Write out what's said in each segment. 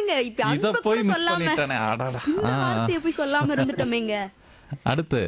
என்னங்க இப்ப இத அன்பை போய் கூட மிஸ் சொல்லாம பண்ணிட்டேனே அடடா இந்த ஆ, வார்த்தையை போய் சொல்லாம இருந்துட்டோமேங்க அடுத்து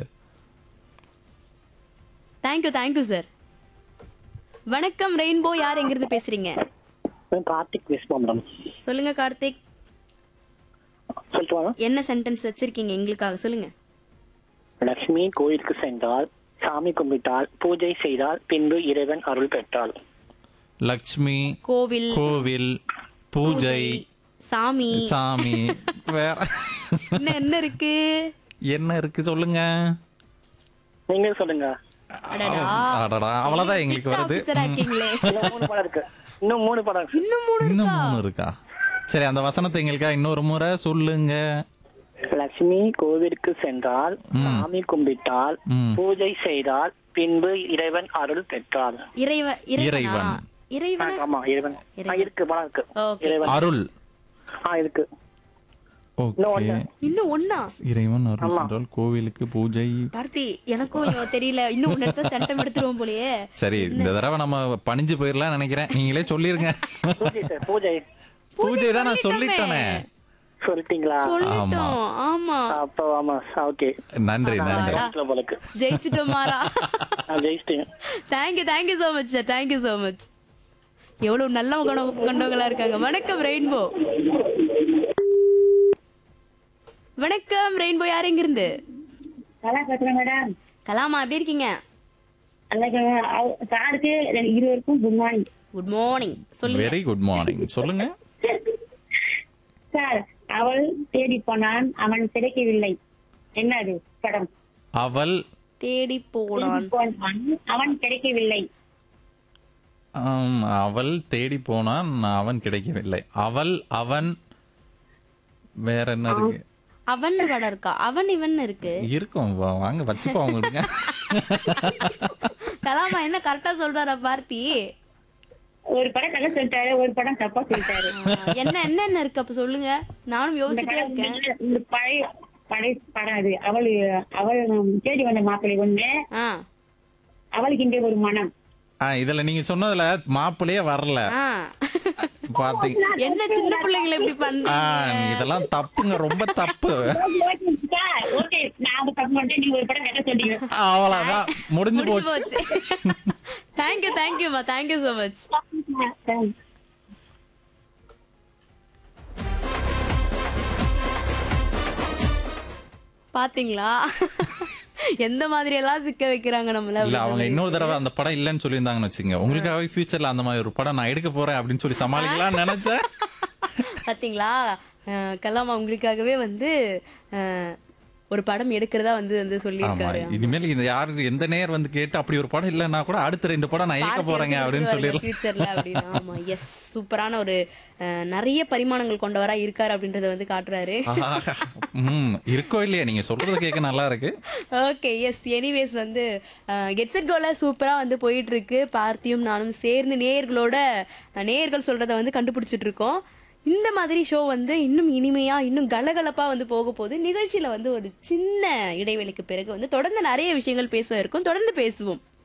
தேங்க்யூ தேங்க்யூ சார் வணக்கம் ரெயின்போ யார் எங்கிருந்து பேசுறீங்க நான் கார்த்திக் பேசுவோம் மேடம் சொல்லுங்க கார்த்திக் சொல்லிட்டு வாங்க என்ன சென்டென்ஸ் வச்சிருக்கீங்க எங்களுக்காக சொல்லுங்க லட்சுமி கோயிலுக்கு சென்றால் சாமி கும்பிட்டால் பூஜை செய்தால் பின்பு இறைவன் அருள் பெற்றாள் லக்ஷ்மி கோவில் கோவில் பூஜை சாமி சாமி வேற இன்னும் என்ன இருக்கு என்ன இருக்கு சொல்லுங்க நீங்க சொல்லுங்க அடடா. அடடா அவ்வளவுதான் எங்களுக்கு வருது ஆபீசரா இருக்கீங்களே இன்னும் மூணு படம் இருக்கு இன்னும் மூணு படம் இருக்கு இன்னும் மூணு இன்னும் மூணு இருக்கா சரி அந்த வசனத்தை எங்களுக்கா இன்னொரு முறை சொல்லுங்க லட்சுமி கோவிலுக்கு சென்றால் சாமி கும்பிட்டால் ம். பூஜை செய்தால் பின்பு இறைவன் அருள் பெற்றாள் இறைவ இறைவனா இறைவன். ஆ, இறைவன் ஆமா இறைவன் ஆ, இருக்கு படம் இருக்கு ஓகே இறைவன் அருள் ஆ இருக்கு ஓகே ஒண்ணு. இன்னும் ஒண்ணா இறைவன் அருள் சென்றால் கோவிலுக்கு பூஜை கார்த்தி எனக்கும் ஐயோ, தெரியல இன்னும் ஒன்னு எடுத்தா சென்டம் எடுத்துருவோம் போலயே சரி இந்த தடவை நம்ம பணிஞ்சு போயிடலாம் நினைக்கிறேன் நீங்களே சொல்லிருங்க பூஜை சார் பூஜை பூஜை தான் நான் சொல்லிட்டேனே சொல்லிட்டீங்களா சொல்லிட்டோம் ஆமா அப்போ ஆமா ஓகே நன்றி நன்றி போலக்கு ஜெயிச்சிட்டோம் மாறா நான் ஜெயிச்சிட்டேன் thank you thank you so much sir thank you so much எவ்வளவு நல்ல கண- கண்டவங்களா இருக்காங்க வணக்கம் ரெயின்போ வணக்கம் ரெயின்போ யார் எங்க இருந்து நல்லா பேசுறேன் மேடம் கலாமா எப்படி இருக்கீங்க அன்னைக்கு அவ- சாருக்கு ரெண்டு இருவருக்கும் குட் மார்னிங் குட் மார்னிங் சொல்லுங்க வெரி குட் மார்னிங் சொல்லுங்க சார் அவள் தேடி போனான் அவன் கிடைக்கவில்லை என்னது படம் அவள் தேடி போனான் போனான் அவன் கிடைக்கவில்லை ஆம், அவள் தேடி போனான் அவன் கிடைக்கவில்லை அவள் அவன் வேற என்ன இருக்கு அவன் படம் இருக்கா அவன் இவன் இருக்கு இருக்கும் வா- வாங்க வச்சுப்போம் அவங்களுக்கு கலாமா என்ன கரெக்டா சொல்றாரா பார்த்தி ஒரு படம் கதை சொல்லிட்டாரு ஒரு படம் தப்பா சொல்லிட்டாரு ஆ, என்ன என்ன என்ன இருக்கு அப்ப சொல்லுங்க நானும் இந்த யோசிச்சுட்டே படம் இருக்கேன் வந்து இந்த பழைய பழைய படம் அது அவள் அவள் தேடி வந்த மாப்பிள்ளை ஒண்ணு ஆ அவளுக்கு இங்கே ஒரு மனம் ஆ, இதுல நீங்க சொன்னதுல மாப்பிள்ளையே வரல ஆ பாத்தீங்க என்ன சின்ன பிள்ளைங்களை இப்படி ஆ, பண்றீங்க இதெல்லாம் தப்புங்க ரொம்ப தப்பு ஓகே நான் அது தப்பு பண்ணிட்டேன் நீங்க ஒரு படம் கதை சொன்னீங்க அவ்வளவுதான் முடிஞ்சு முடிஞ்சு போச்சு போச்சு தேங்க்யூ தேங்க்யூமா தேங்க்யூ so மச் Thanks. பாத்தீங்களா எந்த மாதிரி எல்லாம் சிக்க வைக்கிறாங்க நம்மள இல்ல அவங்க அப்படின்னு இன்னொரு தடவை அந்த படம் இல்லைன்னு சொல்லியிருந்தாங்கன்னு வச்சுங்க உங்களுக்காக ஃபியூச்சர்ல அந்த மாதிரி ஒரு படம் நான் எடுக்க போறேன் அப்படின்னு சொல்லி சமாளிக்கலாம்னு நினைச்சேன் பாத்தீங்களா அஹ், கலாமா உங்களுக்காகவே வந்து அஹ், ஒரு படம் எடுக்கிறதா வந்து வந்து ஆமா சொல்லியிருக்காரு இனிமேல் இந்த யாரு எந்த நேர் வந்து கேட்டு அப்படி ஒரு படம் இல்லைன்னா கூட அடுத்த ரெண்டு படம் நான் இயக்க போறேங்க அப்படின்னு சொல்லிடலாம் ஃபியூச்சர்ல அப்படின்னு ஆமா எஸ் சூப்பரான ஒரு அஹ், நிறைய பரிமாணங்கள் கொண்டவரா இருக்காரு அப்படின்றத வந்து காட்டுறாரு ஆஹா. ம் இருக்கோ இல்லையா நீங்க சொல்றது கேட்க நல்லா இருக்கு ஓகே எஸ் எனிவேஸ் வந்து கெட்ஸெட் கோல சூப்பரா வந்து போயிட்டு இருக்கு பார்த்தியும் நானும் சேர்ந்து நேயர்களோட அஹ், நேயர்கள் சொல்றத வந்து கண்டுபிடிச்சிட்டு இருக்கோம் இந்த மாதிரி ஷோ வந்து இன்னும் இனிமையா இன்னும் கலகலப்பா வந்து போக போகுது நிகழ்ச்சியில வந்து ஒரு சின்ன இடைவெளிக்கு பிறகு வந்து தொடர்ந்து நிறைய விஷயங்கள் பேச இருக்கும் தொடர்ந்து பேசுவோம்